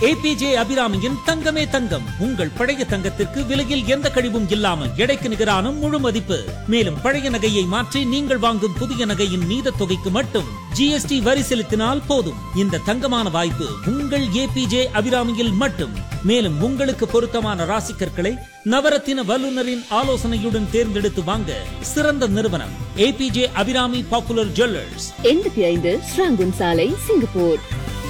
APJ அபிராமியின் தங்கமே தங்கம் உங்கள் பழைய தங்கத்திற்கு விலையில் எந்த கழிவும் இல்லாமல் எடைக்கு நிகரான முழு மதிப்பு மேலும் பழைய நகையை மாற்றி நீங்கள் வாங்கும் புதிய நகையின் மீத தொகைக்கு மட்டும் ஜிஎஸ்டி வரி செலுத்தினால் போதும் இந்த தங்கமான வாய்ப்பு உங்கள் ஏபிஜே அபிராமியில் மட்டும் மேலும் உங்களுக்கு பொருத்தமான ராசிக்கற்களை நவரத்தின வல்லுநரின் ஆலோசனையுடன் தேர்ந்தெடுத்து வாங்க சிறந்த நிறுவனம் ஏபிஜே அபிராமி பாப்புலர் ஜுவல்லர்ஸ் எண்பத்தி ஐந்து ஸ்ராங்குன் சாலை சிங்கப்பூர்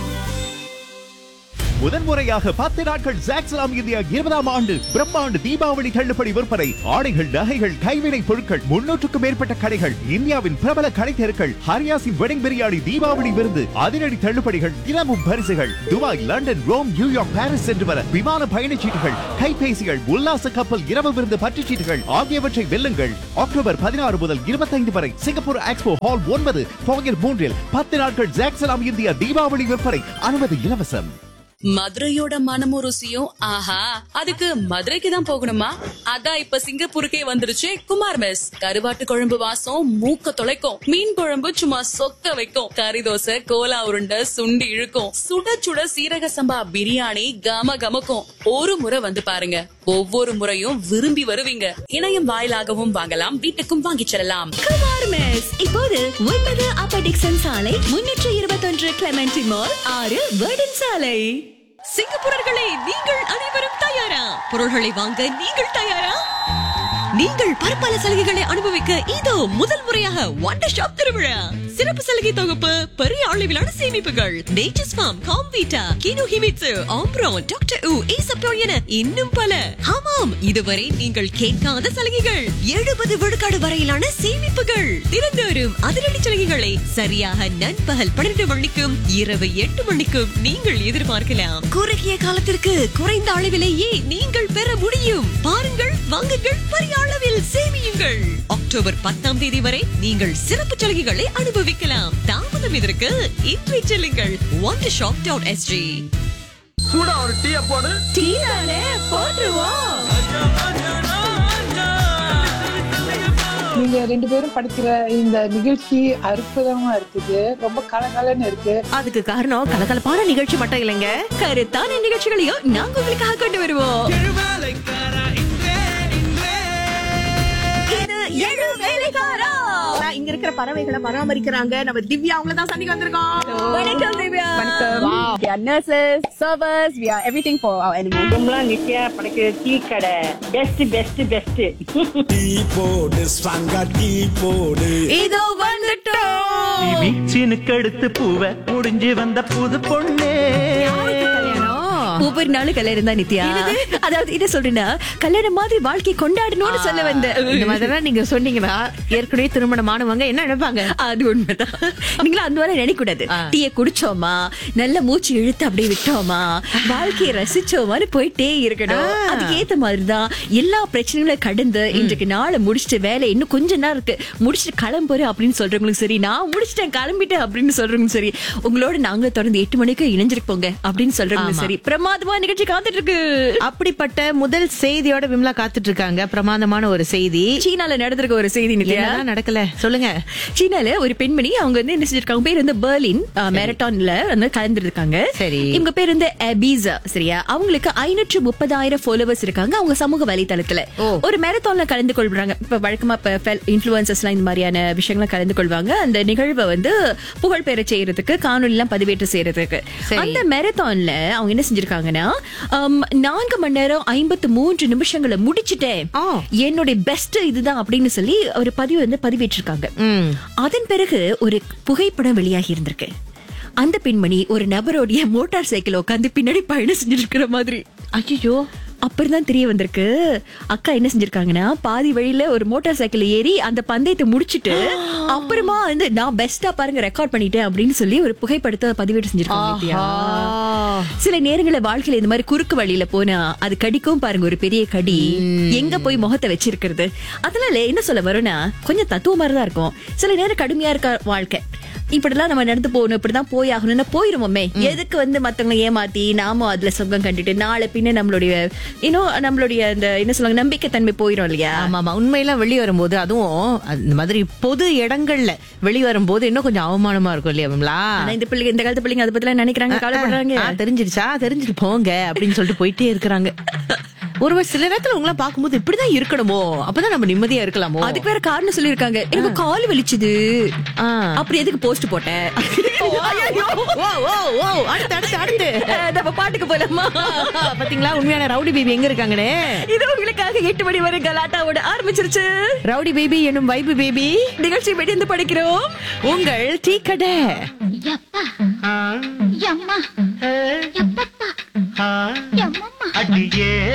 முதன்முறையாக பத்து நாட்கள் ஜாக்ஸ்லாம் இந்தியா இருபதாம் ஆண்டு பிரம்மாண்டு தீபாவளி தள்ளுபடி விற்பனை ஆடைகள் நகைகள் கைவினை பொருட்கள் முன்னூற்றுக்கும் மேற்பட்ட கடைகள் இந்தியாவின் பிரபல கடை தெருக்கள் ஹரியாசின் வெடிங் பிரியாணி தீபாவளி விருந்து அதிரடி தள்ளுபடிகள் தினமும் பரிசுகள் Dubai London Rome New York Paris சென்று வர விமான பயணச்சீட்டுகள் கைபேசிகள் உல்லாச கப்பல் இரவு விருந்து பற்றுச்சீட்டுகள் ஆகியவற்றை வெல்லுங்கள் அக்டோபர் பதினாறு முதல் இருபத்தைந்து வரை சிங்கப்பூர் எக்ஸ்போ ஹால் ஒன்பது பாங்கர் மூன்றில் பத்து நாட்கள் ஜாக்ஸ்லாம் இந்தியா தீபாவளி விற்பனை அனுமதி இலவசம் மதுரையோட மனமும் ருசியும் ஆஹா அதுக்கு மதுரைக்கு தான் போகணுமா அதான் இப்ப சிங்கப்பூருக்கே வந்துருச்சு குமார் மெஸ் கருவாட்டு குழம்பு வாசம் மூக்க தொலைக்கும் மீன் குழம்பு சும்மா சொக்க வைக்கும் கறி தோசை கோலா உருண்டை சுண்டி இழுக்கும் சுட சுட சீரக சம்பா பிரியாணி கம கமக்கும் ஒரு முறை வந்து பாருங்க ஒவ்வொரு முறையும் விரும்பி வருவீங்க இணையம் வாயிலாகவும் வாங்கலாம் வீட்டுக்கும் வாங்கிச் செல்லலாம் குமார் மெஸ் இப்போது ஒன்பது அப்பர் டிக்சன் சாலை முன்னூற்று இருபத்தொன்று கிளமெண்டி மால் ஆறு வேர்டன் சாலை சிங்கப்பூரர்களே நீங்கள் அனைவரும் தயாரா பொருள்களை வாங்க நீங்கள் தயாரா நீங்கள் பற்பல சலுகைகளை அனுபவிக்க இதோ முதல் முறையாக ஒண்டர் ஷாப் திருவிழா சிறப்பு சலுகை தொகுப்பு பெரிய அளவிலான சேமிப்புகள் நேச்சர்ஸ் ஃபார்ம் காம்வீட்டா கினோ ஹிமிட்சு ஆம்ப்ரோன் டாக்டர் உ ஈசப்டோ என இன்னும் பல ஆமாம் இதுவரை நீங்கள் கேட்காத சலுகைகள் எழுபது விழுக்காடு வரையிலான சேமிப்புகள் தினந்தோறும் அதிரடி சலுகைகளை சரியாக நண்பகல் பன்னிரண்டு மணிக்கும் இரவு எட்டு மணிக்கும் நீங்கள் எதிர்பார்க்கலாம் குறுகிய காலத்திற்கு குறைந்த அளவிலேயே நீங்கள் பெற முடியும் பாருங்கள் வாங்குங்கள் பெரிய அளவில் சேமியுங்கள் அக்டோபர் பத்தாம் தேதி வரை நீங்கள் சிறப்பு சலுகைகளை அனுபவிக்கலாம் தாமதம் இதற்கு இன்றை செல்லுங்கள் ஒன் ஷாப் டாட் எஸ்ஜி சூடா ஒரு டீ போடு நீங்க ரெண்டு பேரும் படிக்கிற இந்த நிகழ்ச்சி அற்புதமா இருக்குது ரொம்ப கலகலன்னு இருக்கு அதுக்கு காரணம் கலகலப்பான நிகழ்ச்சி மட்டும் இல்லைங்க கருத்தான நிகழ்ச்சிகளையும் நாங்க உங்களுக்காக கொண்டு வருவோம் இது எழு வேலைக்காரா. நான் இங்க இருக்கிற பறவைகளை பராமரிக்கிறாங்க நம்ம திவ்யா அவங்கள தான் சந்திக்க வந்திருக்கோம் வணக்கம் Divya We are nurses, servers, we are everything for our animals. கும்பலாம் Nithya படைக்கிற டீ கடை பெஸ்ட் பெஸ்ட் பெஸ்ட் டீ போடு ஸ்ட்ராங்கா டீ போடு இதோ வந்துட்டோம் வீச்சினுக்கு அடுத்து பூவை முடிஞ்சு வந்த புது பொண்ணு ஒவ்வொரு நாளும் கல்யாணம் தான் நித்யா அதாவது என்ன சொல்றேன்னா கல்யாணம் மாதிரி வாழ்க்கை கொண்டாடணும்னு சொல்ல வந்தேன் இந்த மாதிரிலாம் நீங்க சொன்னீங்கன்னா ஏற்கனவே திருமணமானவங்க என்ன நினைப்பாங்க அது உண்மைதான் நீங்களும் அந்த மாதிரி நினைக்க கூடாது டீய குடிச்சோமா நல்ல மூச்சு இழுத்து அப்படியே விட்டோமா வாழ்க்கையை ரசிச்சோமான்னு போயிட்டே இருக்கணும் அதுக்கு ஏத்த மாதிரிதான் எல்லா பிரச்சனைகளும் கடந்து இன்றைக்கு நாளை முடிச்சிட்டு வேலை இன்னும் கொஞ்ச நேரம் இருக்கு முடிச்சிட்டு கிளம்புறேன் அப்படின்னு சொல்றவங்களும் சரி நான் முடிச்சிட்டேன் கிளம்பிட்டேன் அப்படின்னு சொல்றவங்களும் சரி உங்களோட நாங்களும் தொடர்ந்து எட்டு மணிக்கு இணைஞ்சிருப்போங்க அப்படின்னு சொல்றவங்களும் சரி பிரமாதமா நிகழ்ச்சி காத்துட்டு இருக்கு அப்படிப்பட்ட முதல் செய்தியோட விமலா காத்துட்டு இருக்காங்க பிரமாதமான ஒரு செய்தி சீனால நடந்திருக்க ஒரு செய்தி நித்யா என்னதான் நடக்கல சொல்லுங்க சீனால ஒரு பெண்மணி அவங்க வந்து என்ன செஞ்சிருக்காங்க பேர் வந்து பெர்லின் மேரட்டான்ல வந்து கலந்துருக்காங்க சரி. இவங்க பேர் வந்து அபீசா சரியா அவங்களுக்கு ஐநூற்று முப்பதாயிரம் ஃபாலோவர்ஸ் இருக்காங்க அவங்க சமூக வலைத்தளத்துல ஓ. ஒரு மேரத்தான்ல கலந்து கொள்றாங்க இப்ப வழக்கமா இப்ப இன்ஃபுளுசர்ஸ்லாம் இந்த மாதிரியான விஷயங்களை கலந்து கொள்வாங்க அந்த நிகழ்வை வந்து புகழ் பெற செய்யறதுக்கு காணொலி எல்லாம் பதிவேற்று செய்யறதுக்கு சரி. அந்த மேரத்தான்ல அவங்க என்ன செஞ்சிருக்காங்கன்னா um, நான்கு மணி நேரம் ஐம்பத்து மூன்று நிமிஷங்களை முடிச்சிட்டேன் ஆ. என்னுடைய பெஸ்ட் இதுதான் அப்படின்னு சொல்லி ஒரு பதிவு வந்து பதிவேற்றிருக்காங்க ம். அதன் பிறகு ஒரு புகைப்படம் வெளியாகி இருந்திருக்கு அந்த பெண்மணி ஒரு நபருடைய மோட்டார் சைக்கிள் உட்காந்து பின்னாடி பயணம் செஞ்சுட்டு இருக்கிற மாதிரி ஐயோ அப்புறம் தான் தெரிய வந்திருக்கு அக்கா என்ன செஞ்சிருக்காங்கன்னா பாதி வழியில ஒரு மோட்டார் சைக்கிள் ஏறி அந்த பந்தயத்தை முடிச்சிட்டு அப்புறமா வந்து நான் பெஸ்டா பாருங்க ரெக்கார்ட் பண்ணிட்டேன் அப்படின்னு சொல்லி ஒரு புகைப்படத்தை பதிவேற்று செஞ்சிருக்காங்க நித்யா. சில நேரங்கள வாழ்க்கையில இந்த மாதிரி குறுக்கு வழியில போனா அது கடிக்கும் பாருங்க ஒரு பெரிய கடி எங்க போய் முகத்தை வச்சிருக்கிறது அதனால என்ன சொல்ல வரும்னா கொஞ்சம் தத்துவ மாதிரி தான் இருக்கும் சில நேரம் கடுமையா இருக்க வாழ்க்கை இப்படிலாம் நம்ம நடந்து போகணும் இப்படிதான் போய் ஆகணும்னு போயிருவோமே எதுக்கு வந்து மத்தவங்களை ஏமாத்தி நாமும் அதுல சொர்க்கம் கண்டுட்டு நாளை பின்ன நம்மளுடைய இன்னும் நம்மளுடைய அந்த என்ன சொல்லுவாங்க நம்பிக்கை தன்மை போயிடும் இல்லையா ஆமா ஆமா உண்மையெல்லாம் வெளியே வரும்போது அதுவும் அது- இந்த மாதிரி பொது இடங்கள்ல வெளியே வரும்போது இன்னும் கொஞ்சம் அவமானமா இருக்கும் இல்லையா விமலா ஆனா இந்த பிள்ளைங்க இந்த காலத்து பிள்ளைங்க அதை பத்தி நினைக்கிறாங்க கவலைப்படுறாங்க ஆ, தெரிஞ்சிருச்சா தெரிஞ்சுட்டு போங்க அப்படின்னு சொல்லிட்டு போயிட்டே இருக்கிறாங்க ஒருவர் சில நேரத்துல உங்களை பார்க்கும்போது இப்படிதான் இருக்கணுமோ அப்பதான் நம்ம நிம்மதியா இருக்கலாமோ அதுக்கு வேற காரணம் சொல்லிருக்காங்க எனக்கு கால் வலிச்சுது ஆ. அப்படி எதுக்கு போஸ்ட் போட்டேன் ஐயையோ. ஓ ஓ ஓ அடுத்து அடுத்து அடுத்து அஹ், நம்ம பாட்டுக்கு போலாமா பாத்தீங்களா உண்மையான ரவுடி பேபி எங்க இருக்காங்கன்னு இது உங்களுக்காக எட்டு மணி வரை கலாட்டாவோட ஆரம்பிச்சிருச்சு ரவுடி பேபி என்னும் வைபு பேபி நிகழ்ச்சி வெடிந்து படிக்கிறோம் உங்கள் டீ கடை அடியே